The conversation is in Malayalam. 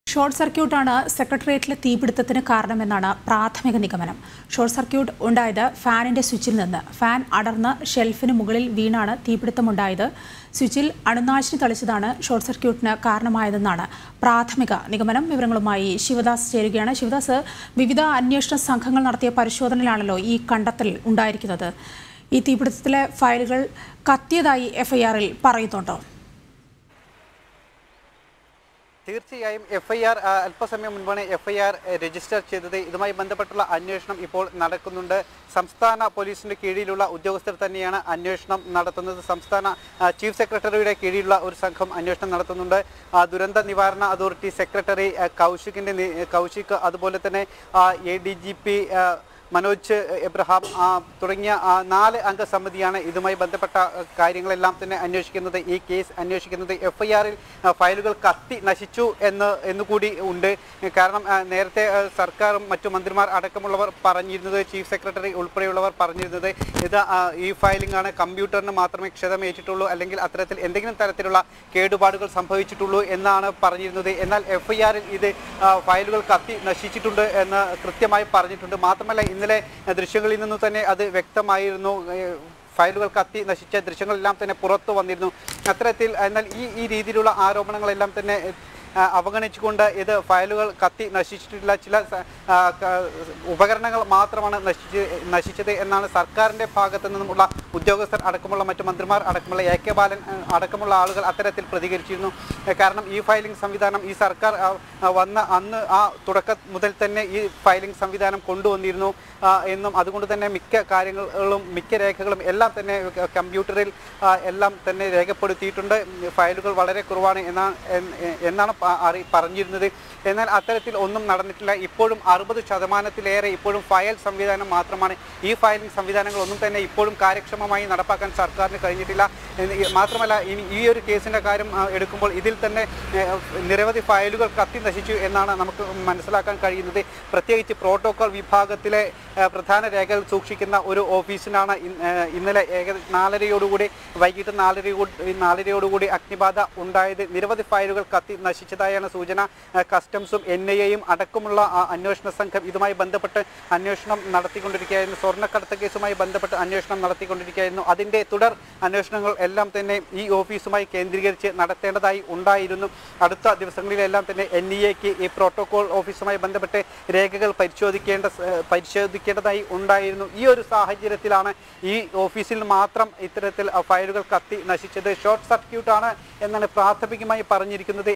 ഷോർട്ട് സർക്യൂട്ടാണ് സെക്രട്ടേറിയറ്റിലെ തീപിടുത്തത്തിന് കാരണമെന്നാണ് പ്രാഥമിക നിഗമനം ഷോർട്ട് സർക്യൂട്ട് ഉണ്ടായത് ഫാനിന്റെ സ്വിച്ചിൽ നിന്ന് ഫാൻ അടർന്ന് ഷെൽഫിന് മുകളിൽ വീണാണ് തീപിടുത്തമുണ്ടായത് സ്വിച്ചിൽ അണുനാശിനി തളിച്ചതാണ് ഷോർട്ട് സർക്യൂട്ടിന് കാരണമായതെന്നാണ് പ്രാഥമിക നിഗമനം വിവരങ്ങളുമായി ശിവദാസ് ചേരുകയാണ് ശിവദാസ് വിവിധ അന്വേഷണ സംഘങ്ങൾ നടത്തിയ പരിശോധനയിലാണല്ലോ ഈ കണ്ടെത്തൽ ഉണ്ടായിരിക്കുന്നത് ഈ തീപിടുത്തത്തിലെ ഫയലുകൾ കത്തിയതായി എഫ്ഐആറിൽ പറയുന്നുണ്ടോ തീർച്ചയായും എഫ് ഐ ആർ അല്പസമയം മുൻപാണ് എഫ് ഐ ആർ രജിസ്റ്റർ ചെയ്തത് ഇതുമായി ബന്ധപ്പെട്ടുള്ള അന്വേഷണം ഇപ്പോൾ നടക്കുന്നുണ്ട് സംസ്ഥാന പോലീസിന്റെ കീഴിലുള്ള ഉദ്യോഗസ്ഥർ തന്നെയാണ് അന്വേഷണം നടത്തുന്നത് സംസ്ഥാന ആ, ചീഫ് സെക്രട്ടറിയുടെ കീഴിലുള്ള ഒരു സംഘം അന്വേഷണം നടത്തുന്നുണ്ട് ആ, ദുരന്ത നിവാരണ അതോറിറ്റി സെക്രട്ടറി ആ, കൗശികിന്റെ നേ- കൗശിക് അതുപോലെ തന്നെ A D G P Manoj Abraham ആ, തുടങ്ങിയ ആ, നാല് അംഗ സമിതിയാണ് ഇതുമായി ബന്ധപ്പെട്ട ആ, കാര്യങ്ങളെല്ലാം തന്നെ അന്വേഷിക്കുന്നത് ഈ കേസ് അന്വേഷിക്കുന്നത് എഫ് ഐ ആറിൽ ഫയലുകൾ കത്തി നശിച്ചു എന്ന് എന്നുകൂടി ഉണ്ട് കാരണം ആ, നേരത്തെ ആ, സർക്കാരും മറ്റു മന്ത്രിമാർ അടക്കമുള്ളവർ പറഞ്ഞിരുന്നത് ചീഫ് സെക്രട്ടറി ഉൾപ്പെടെയുള്ളവർ പറഞ്ഞിരുന്നത് ഇത് ആ, ഈ ഫയലിംഗ് ആണ് കമ്പ്യൂട്ടറിന് മാത്രമേ ക്ഷതമേറ്റിട്ടുള്ളൂ അല്ലെങ്കിൽ അത്തരത്തിൽ എന്തെങ്കിലും തരത്തിലുള്ള കേടുപാടുകൾ സംഭവിച്ചിട്ടുള്ളൂ എന്നാണ് പറഞ്ഞിരുന്നത് എന്നാൽ എഫ് ഐ ആറിൽ ഇത് ആ, ഫയലുകൾ കത്തി നശിച്ചിട്ടുണ്ട് എന്ന് കൃത്യമായി പറഞ്ഞിട്ടുണ്ട് മാത്രമല്ല ഇന്നലെ ദൃശ്യങ്ങളിൽ നിന്ന് തന്നെ അത് വ്യക്തമായിരുന്നു ഏഹ്, ഫയലുകൾ കത്തി നശിച്ച ദൃശ്യങ്ങളെല്ലാം തന്നെ പുറത്തു വന്നിരുന്നു അത്തരത്തിൽ എന്നാൽ ഈ ഈ രീതിയിലുള്ള ആരോപണങ്ങളെല്ലാം തന്നെ ആ, അവഗണിച്ചുകൊണ്ട് ഇത് ഫയലുകൾ കത്തി നശിച്ചിട്ടില്ല ചില സ- ആ, ക- ഉപകരണങ്ങൾ മാത്രമാണ് നശിച്ച് നശിച്ചത് എന്നാണ് സർക്കാരിൻ്റെ ഭാഗത്തു നിന്നുമുള്ള ഉദ്യോഗസ്ഥർ അടക്കമുള്ള മറ്റു മന്ത്രിമാർ അടക്കമുള്ള എ കെ ബാലൻ ആ, അടക്കമുള്ള ആളുകൾ അത്തരത്തിൽ പ്രതികരിച്ചിരുന്നു ഏ, കാരണം ഈ ഫയലിംഗ് സംവിധാനം ഈ സർക്കാർ ആ, ആ, വന്ന അന്ന് ആ തുടക്കം മുതൽ തന്നെ ഈ ഫയലിംഗ് സംവിധാനം കൊണ്ടുവന്നിരുന്നു ആ, എന്നും അതുകൊണ്ട് തന്നെ മിക്ക കാര്യങ്ങളും മിക്ക രേഖകളും എല്ലാം തന്നെ ക- കമ്പ്യൂട്ടറിൽ ആ, എല്ലാം തന്നെ രേഖപ്പെടുത്തിയിട്ടുണ്ട് ഫയലുകൾ വളരെ കുറവാണ് എന്നാണ് എൻ- എന്നാണ് പ- അറി പറഞ്ഞിരുന്നത് എന്നാൽ അത്തരത്തിൽ ഒന്നും നടന്നിട്ടില്ല ഇപ്പോഴും അറുപത് ശതമാനത്തിലേറെ ഇപ്പോഴും ഫയൽ സംവിധാനം മാത്രമാണ് ഈ ഫയലിംഗ് സംവിധാനങ്ങൾ ഒന്നും തന്നെ ഇപ്പോഴും കാര്യക്ഷമമായി നടപ്പാക്കാൻ സർക്കാരിന് കഴിഞ്ഞിട്ടില്ല എന്ന് ഈ- മാത്രമല്ല ഇനി ഈ ഒരു കേസിൻ്റെ കാര്യം ആ, എടുക്കുമ്പോൾ ഇതിൽ തന്നെ ഏ, നിരവധി ഫയലുകൾ കത്തി നശിച്ചു എന്നാണ് നമുക്ക് മനസ്സിലാക്കാൻ കഴിയുന്നത് പ്രത്യേകിച്ച് പ്രോട്ടോകോൾ വിഭാഗത്തിലെ ഏ, പ്രധാന രേഖകൾ സൂക്ഷിക്കുന്ന ഒരു ഓഫീസിനാണ് ഇൻ- ഏ, ഇന്നലെ ഏക നാലരയോടുകൂടി വൈകിട്ട് നാലരയോട് നാലരയോടുകൂടി അഗ്നിബാധ ഉണ്ടായത് നിരവധി ഫയലുകൾ കത്തി നശിച്ചതായാണ് സൂചന ഏ, കസ്റ്റംസും എൻ ഐ എയും അടക്കമുള്ള ആ, അന്വേഷണ സംഘം ഇതുമായി ബന്ധപ്പെട്ട് അന്വേഷണം നടത്തിക്കൊണ്ടിരിക്കുകയായിരുന്നു സ്വർണ്ണക്കടത്ത് കേസുമായി ബന്ധപ്പെട്ട് അന്വേഷണം നടത്തിക്കൊണ്ടിരിക്കുകയായിരുന്നു അതിൻ്റെ തുടർ അന്വേഷണങ്ങൾ എല്ലാം തന്നെ ഈ ഓഫീസുമായി കേന്ദ്രീകരിച്ച് നടത്തേണ്ടതായി ഉണ്ടായിരുന്നു അടുത്ത ദിവസങ്ങളിലെല്ലാം തന്നെ എൻ ഇ എക്ക് ഈ പ്രോട്ടോകോൾ ഓഫീസുമായി ബന്ധപ്പെട്ട് രേഖകൾ പരിശോധിക്കേണ്ട സ- പരിശോധിക്കേണ്ടതായി ഉണ്ടായിരുന്നു ഈ ഒരു സാഹചര്യത്തിലാണ് ഈ ഓഫീസിൽ മാത്രം ഇത്തരത്തിൽ ആ, ഫയലുകൾ കത്തി നശിച്ചത് ഷോർട്ട് സർക്യൂട്ടാണ് എന്നാണ് പ്രാഥമികമായി പറഞ്ഞിരിക്കുന്നത്